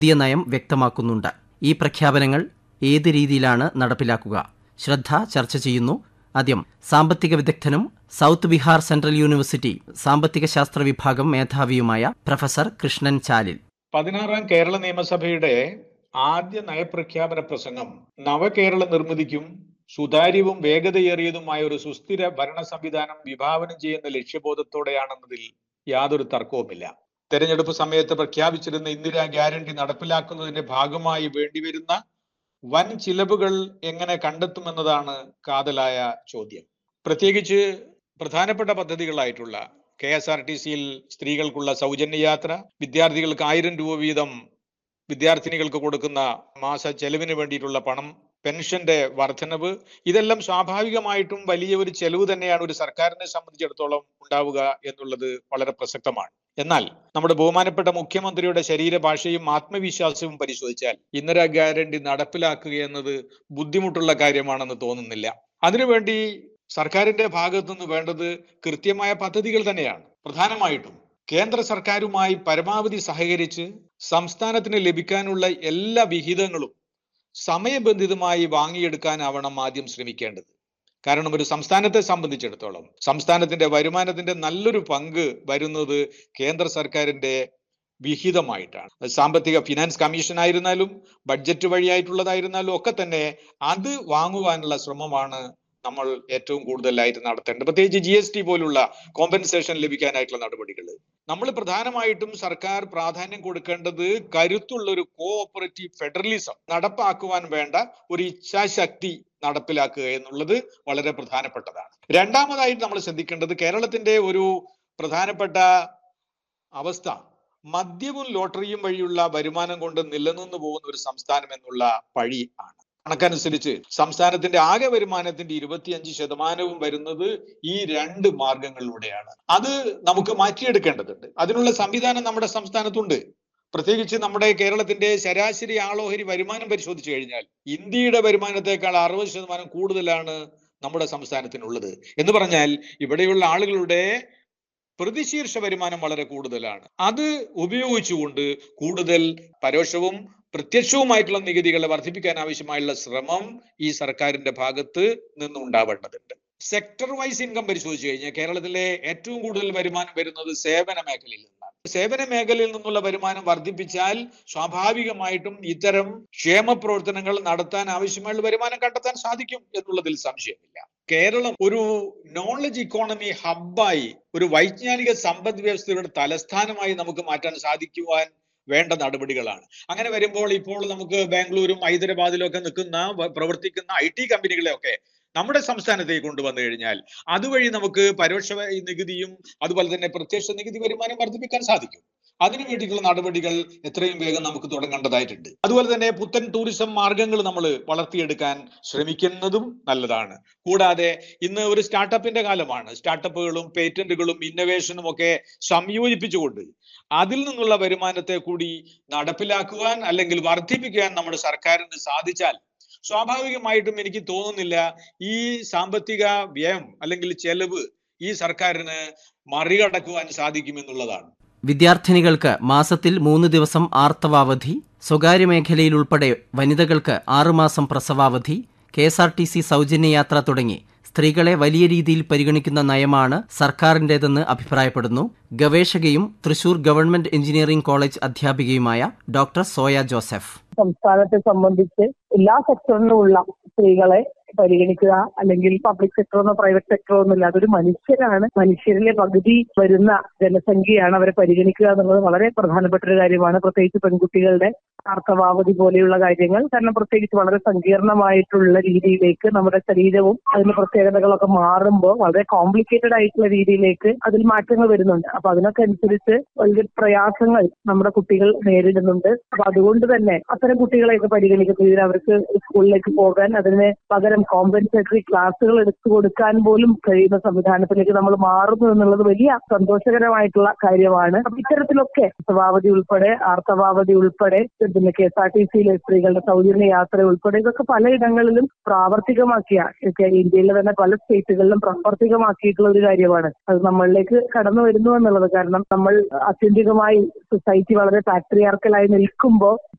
പുതിയ നയം വ്യക്തമാക്കുന്നുണ്ട് ഈ പ്രഖ്യാപനങ്ങൾ ഏത് രീതിയിലാണ് നടപ്പിലാക്കുക ശ്രദ്ധ ചർച്ച ചെയ്യുന്നു ആദ്യം സാമ്പത്തിക വിദഗ്ധനും സൗത്ത് ബീഹാർ സെൻട്രൽ യൂണിവേഴ്സിറ്റി സാമ്പത്തിക ശാസ്ത്ര വിഭാഗം മേധാവിയുമായ പ്രൊഫസർ കൃഷ്ണൻ ചാലിൽ പതിനാറാം കേരള നിയമസഭയുടെ ആദ്യ നയപ്രഖ്യാപന പ്രസംഗം നവകേരള നിർമ്മിതിക്കും സുതാര്യവും വേഗതയേറിയതുമായ ഒരു സുസ്ഥിര ഭരണ സംവിധാനം വിഭാവനം ചെയ്യുന്ന ലക്ഷ്യബോധത്തോടെയാണെന്നതിൽ യാതൊരു തർക്കവുമില്ല തെരഞ്ഞെടുപ്പ് സമയത്ത് പ്രഖ്യാപിച്ചിരുന്ന ഇന്ദിരാ ഗ്യാരണ്ടി നടപ്പിലാക്കുന്നതിന്റെ ഭാഗമായി വേണ്ടിവരുന്ന വൻ ചിലവുകൾ എങ്ങനെ കണ്ടെത്തുമെന്നതാണ് കാതലായ ചോദ്യം പ്രത്യേകിച്ച് പ്രധാനപ്പെട്ട പദ്ധതികളായിട്ടുള്ള കെ എസ് ആർ ടി സിയിൽ സ്ത്രീകൾക്കുള്ള സൗജന്യ യാത്ര വിദ്യാർത്ഥികൾക്ക് ആയിരം രൂപ വീതം വിദ്യാർത്ഥിനികൾക്ക് കൊടുക്കുന്ന മാസ ചെലവിന് വേണ്ടിയിട്ടുള്ള പണം പെൻഷന്റെ വർധനവ് ഇതെല്ലാം സ്വാഭാവികമായിട്ടും വലിയ ഒരു ചെലവ് തന്നെയാണ് ഒരു സർക്കാരിനെ സംബന്ധിച്ചിടത്തോളം ഉണ്ടാവുക എന്നുള്ളത് വളരെ പ്രസക്തമാണ് എന്നാൽ നമ്മുടെ ബഹുമാനപ്പെട്ട മുഖ്യമന്ത്രിയുടെ ശരീരഭാഷയും ആത്മവിശ്വാസവും പരിശോധിച്ചാൽ ഇന്ദിരാ ഗ്യാരണ്ടി നടപ്പിലാക്കുക എന്നത് ബുദ്ധിമുട്ടുള്ള കാര്യമാണെന്ന് തോന്നുന്നില്ല അതിനുവേണ്ടി സർക്കാരിന്റെ ഭാഗത്തു നിന്ന് വേണ്ടത് കൃത്യമായ പദ്ധതികൾ തന്നെയാണ് പ്രധാനമായിട്ടും കേന്ദ്ര സർക്കാരുമായി പരമാവധി സഹകരിച്ച് സംസ്ഥാനത്തിന് ലഭിക്കാനുള്ള എല്ലാ വിഹിതങ്ങളും സമയബന്ധിതമായി വാങ്ങിയെടുക്കാനാവണം ആദ്യം ശ്രമിക്കേണ്ടത് കാരണം ഒരു സംസ്ഥാനത്തെ സംബന്ധിച്ചിടത്തോളം സംസ്ഥാനത്തിന്റെ വരുമാനത്തിന്റെ നല്ലൊരു പങ്ക് വരുന്നത് കേന്ദ്ര സർക്കാരിന്റെ വിഹിതമായിട്ടാണ് സാമ്പത്തിക ഫിനാൻസ് കമ്മീഷൻ ആയിരുന്നാലും ബഡ്ജറ്റ് വഴിയായിട്ടുള്ളതായിരുന്നാലും ഒക്കെ തന്നെ അത് വാങ്ങുവാനുള്ള ശ്രമമാണ് നമ്മൾ ഏറ്റവും കൂടുതലായിട്ട് നടത്തേണ്ടത് പ്രത്യേകിച്ച് ജി എസ് ടി പോലുള്ള കോമ്പൻസേഷൻ ലഭിക്കാനായിട്ടുള്ള നടപടികൾ നമ്മൾ പ്രധാനമായിട്ടും സർക്കാർ പ്രാധാന്യം കൊടുക്കേണ്ടത് കരുത്തുള്ള ഒരു കോഓപ്പറേറ്റീവ് ഫെഡറലിസം നടപ്പാക്കുവാൻ വേണ്ട ഒരു ഇച്ഛാശക്തി നടപ്പിലാക്കുക എന്നുള്ളത് വളരെ പ്രധാനപ്പെട്ടതാണ് രണ്ടാമതായിട്ട് നമ്മൾ ശ്രദ്ധിക്കേണ്ടത് കേരളത്തിന്റെ ഒരു പ്രധാനപ്പെട്ട അവസ്ഥ മദ്യവും ലോട്ടറിയും വഴിയുള്ള വരുമാനം കൊണ്ട് നിലനിന്നു പോകുന്ന ഒരു സംസ്ഥാനം എന്നുള്ള പഴി ആണ് കണക്കനുസരിച്ച് സംസ്ഥാനത്തിന്റെ ആകെ വരുമാനത്തിന്റെ ഇരുപത്തിയഞ്ച് ശതമാനവും വരുന്നത് ഈ രണ്ട് മാർഗങ്ങളിലൂടെയാണ് അത് നമുക്ക് മാറ്റിയെടുക്കേണ്ടതുണ്ട് അതിനുള്ള സംവിധാനം നമ്മുടെ സംസ്ഥാനത്തുണ്ട് പ്രത്യേകിച്ച് നമ്മുടെ കേരളത്തിന്റെ ശരാശരി ആളോഹരി വരുമാനം പരിശോധിച്ചു കഴിഞ്ഞാൽ ഇന്ത്യയുടെ വരുമാനത്തെക്കാൾ അറുപത് ശതമാനം കൂടുതലാണ് നമ്മുടെ സംസ്ഥാനത്തിനുള്ളത് എന്ന് പറഞ്ഞാൽ ഇവിടെയുള്ള ആളുകളുടെ പ്രതിശീർഷ വരുമാനം വളരെ കൂടുതലാണ് അത് ഉപയോഗിച്ചുകൊണ്ട് കൂടുതൽ പരോക്ഷവും പ്രത്യക്ഷവുമായിട്ടുള്ള നികുതികളെ വർദ്ധിപ്പിക്കാൻ ആവശ്യമായുള്ള ശ്രമം ഈ സർക്കാരിന്റെ ഭാഗത്ത് നിന്നുണ്ടാവേണ്ടതുണ്ട് സെക്ടർ വൈസ് ഇൻകം പരിശോധിച്ചു കഴിഞ്ഞാൽ കേരളത്തിലെ ഏറ്റവും കൂടുതൽ വരുമാനം വരുന്നത് സേവന മേഖലയിൽ നിന്നാണ് സേവന മേഖലയിൽ നിന്നുള്ള വരുമാനം വർദ്ധിപ്പിച്ചാൽ സ്വാഭാവികമായിട്ടും ഇത്തരം ക്ഷേമ പ്രവർത്തനങ്ങൾ നടത്താൻ ആവശ്യമായുള്ള വരുമാനം കണ്ടെത്താൻ സാധിക്കും എന്നുള്ളതിൽ സംശയമില്ല കേരളം ഒരു നോളജ് ഇക്കോണമി ഹബ്ബായി ഒരു വൈജ്ഞാനിക സമ്പദ് വ്യവസ്ഥയുടെ തലസ്ഥാനമായി നമുക്ക് മാറ്റാൻ സാധിക്കുവാൻ വേണ്ട നടപടികളാണ് അങ്ങനെ വരുമ്പോൾ ഇപ്പോൾ നമുക്ക് ബാംഗ്ലൂരും ഹൈദരാബാദിലും ഒക്കെ നിൽക്കുന്ന പ്രവർത്തിക്കുന്ന ഐ ടി കമ്പനികളെയൊക്കെ നമ്മുടെ സംസ്ഥാനത്തേക്ക് കൊണ്ടുവന്നു കഴിഞ്ഞാൽ അതുവഴി നമുക്ക് പരോക്ഷ നികുതിയും അതുപോലെ തന്നെ പ്രത്യക്ഷ നികുതി വരുമാനം വർദ്ധിപ്പിക്കാൻ സാധിക്കും അതിനു വേണ്ടിയിട്ടുള്ള നടപടികൾ എത്രയും വേഗം നമുക്ക് തുടങ്ങേണ്ടതായിട്ടുണ്ട് അതുപോലെ തന്നെ പുത്തൻ ടൂറിസം മാർഗങ്ങൾ നമ്മൾ വളർത്തിയെടുക്കാൻ ശ്രമിക്കുന്നതും നല്ലതാണ് കൂടാതെ ഇന്ന് ഒരു സ്റ്റാർട്ടപ്പിന്റെ കാലമാണ് സ്റ്റാർട്ടപ്പുകളും പേറ്റന്റുകളും ഇന്നോവേഷനും ഒക്കെ സംയോജിപ്പിച്ചുകൊണ്ട് അതിൽ നിന്നുള്ള വരുമാനത്തെ കൂടി നടപ്പിലാക്കുവാൻ അല്ലെങ്കിൽ വർദ്ധിപ്പിക്കാൻ നമ്മുടെ സർക്കാരിന് സാധിച്ചാൽ സ്വാഭാവികമായിട്ടും എനിക്ക് തോന്നുന്നില്ല ഈ സാമ്പത്തിക വ്യയം അല്ലെങ്കിൽ ചെലവ് ഈ സർക്കാരിന് മറികടക്കുവാൻ സാധിക്കുമെന്നുള്ളതാണ് വിദ്യാർത്ഥിനികൾക്ക് മാസത്തിൽ മൂന്ന് ദിവസം ആർത്തവാവധി സ്വകാര്യ മേഖലയിലുൾപ്പെടെ വനിതകൾക്ക് ആറുമാസം പ്രസവാവധി K S R T C സൗജന്യയാത്ര തുടങ്ങി സ്ത്രീകളെ വലിയ രീതിയിൽ പരിഗണിക്കുന്ന നയമാണ് സർക്കാരിന്റേതെന്ന് അഭിപ്രായപ്പെടുന്നു ഗവേഷകയും തൃശൂർ ഗവൺമെന്റ് എഞ്ചിനീയറിംഗ് കോളേജ് അധ്യാപികയുമായ ഡോക്ടർ സോയ ജോസഫ് സംസ്ഥാനത്തെ സംബന്ധിച്ച് എല്ലാ സെക്ടറിലുമുള്ള സ്ത്രീകളെ പരിഗണിക്കുക അല്ലെങ്കിൽ പബ്ലിക് സെക്ടറെന്നോ പ്രൈവറ്റ് സെക്ടറോ ഒന്നുമില്ല അതൊരു മനുഷ്യരാണ് മനുഷ്യരിലെ പകുതി വരുന്ന ജനസംഖ്യയാണ് അവരെ പരിഗണിക്കുക എന്നുള്ളത് വളരെ പ്രധാനപ്പെട്ട ഒരു കാര്യമാണ് പ്രത്യേകിച്ച് പെൺകുട്ടികളുടെ ആർത്തവാവധി പോലെയുള്ള കാര്യങ്ങൾ കാരണം പ്രത്യേകിച്ച് വളരെ സങ്കീർണമായിട്ടുള്ള രീതിയിലേക്ക് നമ്മുടെ ശരീരവും അതിന്റെ പ്രത്യേകതകളൊക്കെ മാറുമ്പോൾ വളരെ കോംപ്ലിക്കേറ്റഡ് ആയിട്ടുള്ള രീതിയിലേക്ക് അതിൽ മാറ്റങ്ങൾ വരുന്നുണ്ട് അപ്പൊ അതിനൊക്കെ അനുസരിച്ച് വലിയ പ്രയാസങ്ങൾ നമ്മുടെ കുട്ടികൾ നേരിടുന്നുണ്ട് അപ്പൊ അതുകൊണ്ട് തന്നെ അത്തരം കുട്ടികളെയൊക്കെ പരിഗണിക്കുന്നതിന് അവർക്ക് സ്കൂളിലേക്ക് പോകാൻ അതിന് പകരം കോമ്പൻസേറ്ററി ക്ലാസ്സുകൾ എടുത്തു കൊടുക്കാൻ പോലും കഴിയുന്ന സംവിധാനത്തിലേക്ക് നമ്മൾ മാറുന്നു എന്നുള്ളത് വലിയ സന്തോഷകരമായിട്ടുള്ള കാര്യമാണ് അപ്പൊ ഇത്തരത്തിലൊക്കെ പ്രസവാവധി ഉൾപ്പെടെ ആർത്തവാവധി ഉൾപ്പെടെ പിന്നെ കെ എസ് ആർ ടി സിയിലെ സ്ത്രീകളുടെ സൗജന്യ യാത്ര ഉൾപ്പെടെ ഇതൊക്കെ പലയിടങ്ങളിലും പ്രാവർത്തികമാക്കിയ ഒക്കെ ഇന്ത്യയിലെ തന്നെ പല സ്റ്റേറ്റുകളിലും പ്രാവർത്തികമാക്കിയിട്ടുള്ള ഒരു കാര്യമാണ് അത് നമ്മളിലേക്ക് കടന്നു വരുന്നു എന്നുള്ളത് കാരണം നമ്മൾ ആത്യന്തികമായി സൊസൈറ്റി വളരെ പാട്രിയാർക്കലായി നിൽക്കുമ്പോൾ